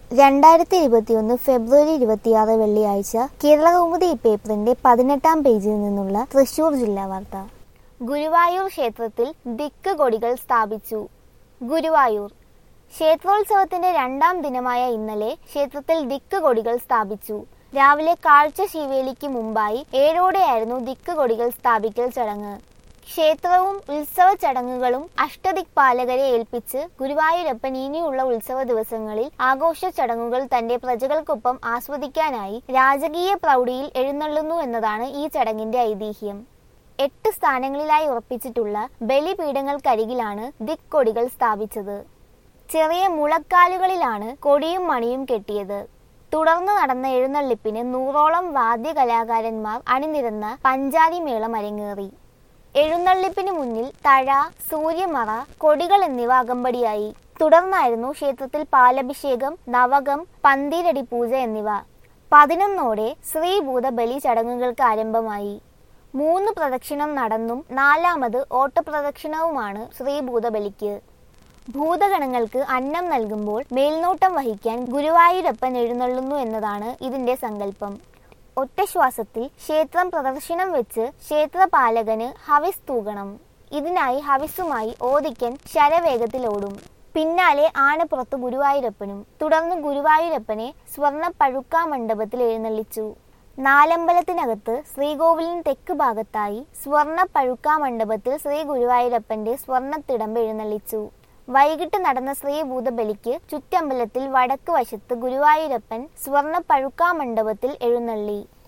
രണ്ടായിരത്തി ഇരുപത്തിയൊന്ന് ഫെബ്രുവരി ഇരുപത്തിയാറ് വെള്ളിയാഴ്ച കേരളകൗമുദി ഈ പേപ്പറിന്റെ പതിനെട്ടാം പേജിൽ നിന്നുള്ള തൃശൂർ ജില്ലാ വാർത്ത ഗുരുവായൂർ ക്ഷേത്രത്തിൽ ദിക്ക് കൊടികൾ സ്ഥാപിച്ചു ഗുരുവായൂർ ക്ഷേത്രോത്സവത്തിന്റെ രണ്ടാം ദിനമായ ഇന്നലെ ക്ഷേത്രത്തിൽ ദിക്ക് കൊടികൾ സ്ഥാപിച്ചു രാവിലെ കാഴ്ച ശീവേലിക്ക് മുമ്പായി ഏഴോടെയായിരുന്നു ദിക്ക് കൊടികൾ സ്ഥാപിക്കൽ ചടങ്ങ് ക്ഷേത്രവും ഉത്സവ ചടങ്ങുകളും അഷ്ടദിക്പാലകരെ ഏൽപ്പിച്ച് ഗുരുവായൂരപ്പൻ ഇനിയുള്ള ഉത്സവ ദിവസങ്ങളിൽ ആഘോഷ ചടങ്ങുകൾ തന്റെ പ്രജകൾക്കൊപ്പം ആസ്വദിക്കാനായി രാജകീയ പ്രൗഢിയിൽ എഴുന്നള്ളുന്നു എന്നതാണ് ഈ ചടങ്ങിന്റെ ഐതിഹ്യം എട്ട് സ്ഥാനങ്ങളിലായി ഉറപ്പിച്ചിട്ടുള്ള ബലിപീഠങ്ങൾക്കരികിലാണ് ദിക് കൊടികൾ സ്ഥാപിച്ചത് ചെറിയ മുളക്കാലുകളിലാണ് കൊടിയും മണിയും കെട്ടിയത് തുടർന്ന് നടന്ന എഴുന്നള്ളിപ്പിന് നൂറോളം വാദ്യകലാകാരന്മാർ അണിനിരന്ന പഞ്ചാരി മേളം അരങ്ങേറി എഴുന്നള്ളിപ്പിന് മുന്നിൽ തഴ സൂര്യമറ കൊടികൾ എന്നിവ അകമ്പടിയായി തുടർന്നായിരുന്നു ക്ഷേത്രത്തിൽ പാലഭിഷേകം നവകം പന്തീരടി പൂജ എന്നിവ പതിനൊന്നോടെ ശ്രീഭൂത ബലി ചടങ്ങുകൾക്ക് ആരംഭമായി മൂന്ന് പ്രദക്ഷിണം നടന്നും നാലാമത് ഓട്ടപ്രദക്ഷിണവുമാണ് ശ്രീഭൂത ബലിക്ക് ഭൂതഗണങ്ങൾക്ക് അന്നം നൽകുമ്പോൾ മേൽനോട്ടം വഹിക്കാൻ ഗുരുവായൂരപ്പൻ എഴുന്നള്ളുന്നു എന്നതാണ് ഇതിന്റെ സങ്കല്പം ഒറ്റ ശ്വാസത്തിൽ ക്ഷേത്രം പ്രദർശനം വെച്ച് ക്ഷേത്രപാലകന് ഹവിസ് തൂകണം ഇതിനായി ഹവിസുമായി ഓദിക്കൻ ശരവേഗത്തിൽ ഓടും പിന്നാലെ ആനപ്പുറത്ത് ഗുരുവായൂരപ്പനും തുടർന്ന് ഗുരുവായൂരപ്പനെ സ്വർണ്ണ പഴുക്കാ മണ്ഡപത്തിൽ എഴുന്നള്ളിച്ചു നാലമ്പലത്തിനകത്ത് ശ്രീകോവിലിന് തെക്ക് ഭാഗത്തായി സ്വർണ്ണ പഴുക്കാ മണ്ഡപത്തിൽ ശ്രീ ഗുരുവായൂരപ്പന്റെ സ്വർണ്ണത്തിടമ്പ് എഴുന്നള്ളിച്ചു വൈകിട്ട് നടന്ന ശ്രീഭൂതബലിക്ക് ചുറ്റമ്പലത്തിൽ വടക്ക് വശത്ത് ഗുരുവായൂരപ്പൻ സ്വർണ്ണ പഴുക്കാ മണ്ഡപത്തിൽ എഴുന്നള്ളി